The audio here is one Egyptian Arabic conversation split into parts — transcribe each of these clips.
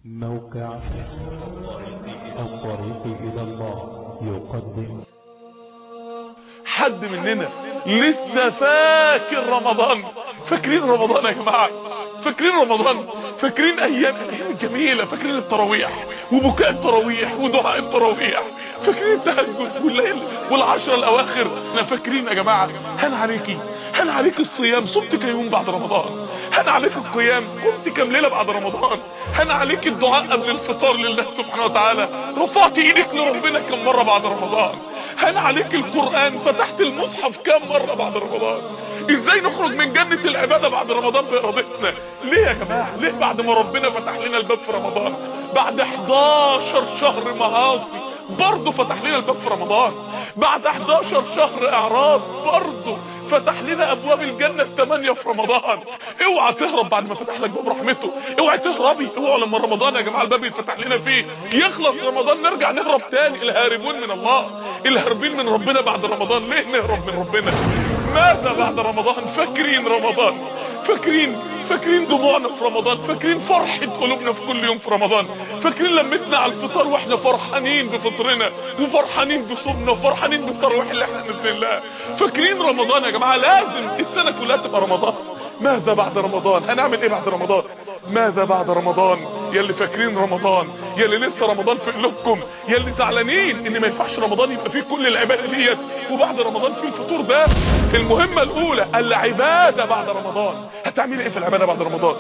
موقع الطريق إلى الله يقدم حد مننا لسه فاكر رمضان فاكرين رمضان يا جماعة فاكرين رمضان فاكرين ايام الايام الجميلة فاكرين التراويح وبكاء التراويح ودعاء التراويح فاكرين التهجد والليل والعشرة الاواخر احنا فاكرين يا جماعة هن عليكي هن عليك الصيام صمت كم يوم بعد رمضان هن عليك القيام قمت كم ليلة بعد رمضان هن عليك الدعاء قبل الفطار لله سبحانه وتعالى رفعت ايدك لربنا كم مرة بعد رمضان هن عليك القرآن فتحت المصحف كم مرة بعد رمضان ازاي نخرج من جنة العبادة بعد رمضان بارادتنا ليه يا جماعة ليه بعد ما ربنا فتح لنا الباب في رمضان بعد 11 شهر معاصي برضه فتح لنا الباب في رمضان بعد 11 شهر اعراض برضه فتح لنا ابواب الجنة الثمانية في رمضان اوعى تهرب بعد ما فتح لك باب رحمته اوعى تهربي اوعى لما رمضان يا جماعة الباب يتفتح لنا فيه يخلص رمضان نرجع نهرب تاني الهاربون من الله الهاربين من ربنا بعد رمضان ليه نهرب من ربنا ماذا بعد رمضان فاكرين رمضان فاكرين فاكرين دموعنا في رمضان فاكرين فرحة قلوبنا في كل يوم في رمضان فاكرين لمتنا على الفطار واحنا فرحانين بفطرنا وفرحانين بصومنا وفرحانين بالتراويح اللي احنا نزلنا لها فاكرين رمضان يا جماعة لازم السنة كلها تبقى رمضان ماذا بعد رمضان هنعمل ايه بعد رمضان ماذا بعد رمضان يا اللي فاكرين رمضان يا اللي لسه رمضان في قلوبكم يا اللي زعلانين ان ما ينفعش رمضان يبقى فيه كل العباده ديت وبعد رمضان فيه الفطور ده المهمه الاولى العباده بعد رمضان هتعمل ايه في العباده بعد رمضان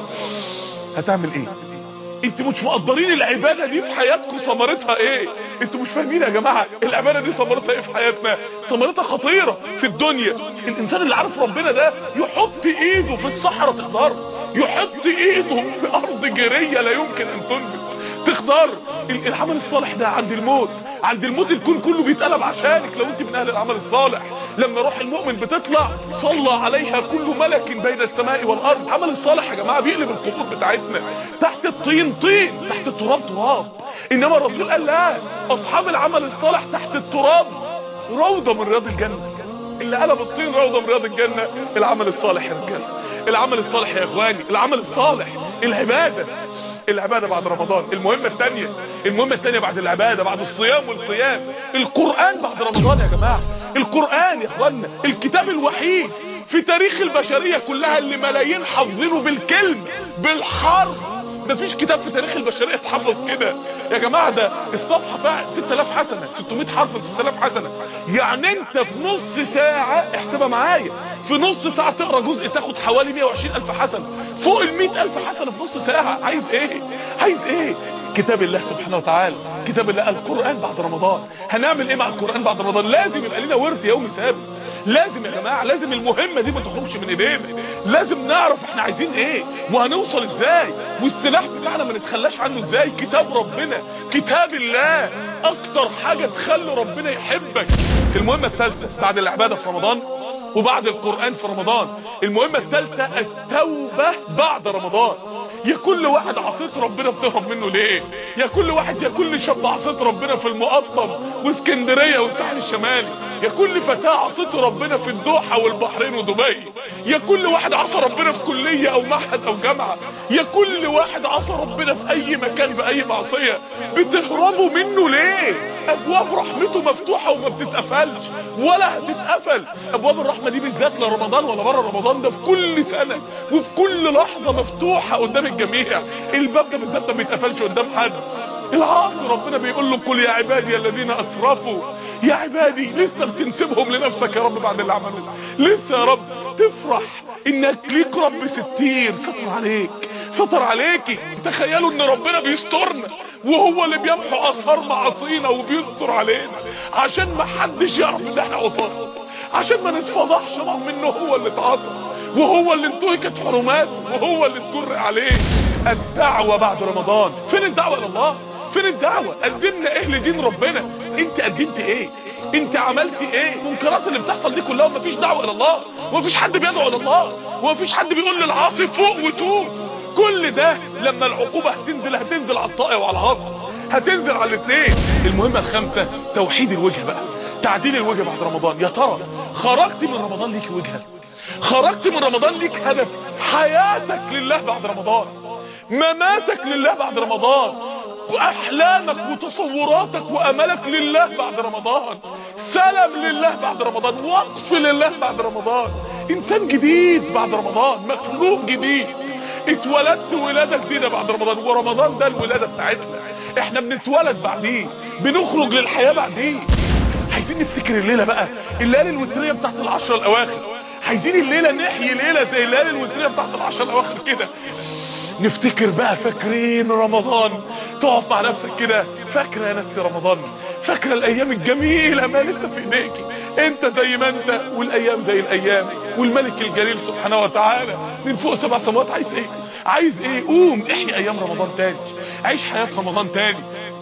هتعمل ايه انت مش مقدرين العباده دي في حياتكم ثمرتها ايه انتوا مش فاهمين يا جماعه العباده دي ثمرتها ايه في حياتنا ثمرتها خطيره في الدنيا الانسان اللي عارف ربنا ده يحط ايده في الصحراء تخضر يحط ايده في ارض جيريه لا يمكن ان تنبت تخضر العمل الصالح ده عند الموت عند الموت الكون كله بيتقلب عشانك لو انت من اهل العمل الصالح لما روح المؤمن بتطلع صلى عليها كل ملك بين السماء والارض العمل الصالح يا جماعه بيقلب القبور بتاعتنا تحت الطين طين تحت التراب تراب انما الرسول قال لا اصحاب العمل الصالح تحت التراب روضه من رياض الجنه اللي قلب الطين روضه من رياض الجنه العمل الصالح يا رجاله العمل الصالح يا اخواني العمل الصالح العباده العبادة بعد رمضان المهمة التانية المهمة التانية بعد العبادة بعد الصيام والقيام القرآن بعد رمضان يا جماعة القرآن يا اخوانا الكتاب الوحيد في تاريخ البشرية كلها اللي ملايين حافظينه بالكلم بالحرف مفيش كتاب في تاريخ البشرية اتحفظ كده يا جماعة ده الصفحة فيها 6000 حسنة 600 حرف ب 6000 حسنة يعني انت في نص ساعة احسبها معايا في نص ساعة تقرا جزء تاخد حوالي 120 ألف حسنة فوق ال 100 ألف حسنة في نص ساعة عايز ايه عايز ايه كتاب الله سبحانه وتعالى كتاب الله القرآن بعد رمضان هنعمل ايه مع القرآن بعد رمضان لازم يبقى لنا ورد يومي ثابت لازم يا جماعة لازم المهمة دي ما تخرجش من ايدينا لازم نعرف احنا عايزين ايه وهنوصل ازاي والسلاح بتاعنا ما نتخلاش عنه ازاي كتاب ربنا كتاب الله اكتر حاجة تخلي ربنا يحبك المهمة الثالثة بعد العبادة في رمضان وبعد القرآن في رمضان المهمة الثالثة التوبة بعد رمضان يا كل واحد عصيت ربنا بتهرب منه ليه يا كل واحد يا كل شاب عصيت ربنا في المقطم واسكندرية والساحل الشمالي يا كل فتاة عصيت ربنا في الدوحة والبحرين ودبي يا كل واحد عصى ربنا في كلية او معهد او جامعة يا كل واحد عصى ربنا في اي مكان باي معصية بتهربوا منه ليه ابواب رحمته مفتوحة وما بتتقفلش ولا هتتقفل ابواب الرحمة دي بالذات لرمضان ولا بره رمضان ده في كل سنة وفي كل لحظة مفتوحة قدام الجميع الباب ده بالذات ما بيتقفلش قدام حد العاصي ربنا بيقول له قل يا عبادي الذين اسرفوا يا عبادي لسه بتنسبهم لنفسك يا رب بعد اللي عملوه لسه يا رب تفرح انك ليك رب ستير ستر عليك ستر عليكي تخيلوا ان ربنا بيسترنا وهو اللي بيمحو اثار معاصينا وبيستر علينا عشان ما حدش يعرف ان احنا عصاه عشان ما نتفضحش رغم انه هو اللي اتعصى وهو اللي انتهكت حرماته وهو اللي اتجر عليه الدعوة بعد رمضان فين الدعوة لله فين الدعوة قدمنا ايه لدين ربنا انت قدمت ايه انت عملت ايه المنكرات اللي بتحصل دي كلها ومفيش دعوة الى الله ومفيش حد بيدعو الى الله ومفيش حد بيقول للعاصي فوق وتوب كل ده لما العقوبة هتنزل هتنزل على الطائع وعلى العاصي هتنزل على الاثنين المهمة الخامسة توحيد الوجه بقى تعديل الوجه بعد رمضان يا ترى خرجت من رمضان ليك وجهه خرجت من رمضان ليك هدف حياتك لله بعد رمضان مماتك لله بعد رمضان احلامك وتصوراتك واملك لله بعد رمضان سلم لله بعد رمضان وقف لله بعد رمضان انسان جديد بعد رمضان مخلوق جديد اتولدت ولادة جديدة بعد رمضان ورمضان ده الولادة بتاعتنا احنا بنتولد بعديه بنخرج للحياة بعديه عايزين نفتكر الليلة بقى الليالي الوترية بتاعت العشرة الاواخر عايزين الليلة نحيي ليلة زي الليالي الوترية بتاعت العشرة الاواخر كده نفتكر بقى فاكرين رمضان تقف مع نفسك كده فاكره يا نفسي رمضان فاكره الايام الجميله ما لسه في ايديكي انت زي ما انت والايام زي الايام والملك الجليل سبحانه وتعالى من فوق سبع سماوات عايز ايه عايز ايه قوم احيي ايام رمضان تاني عيش حياه رمضان تاني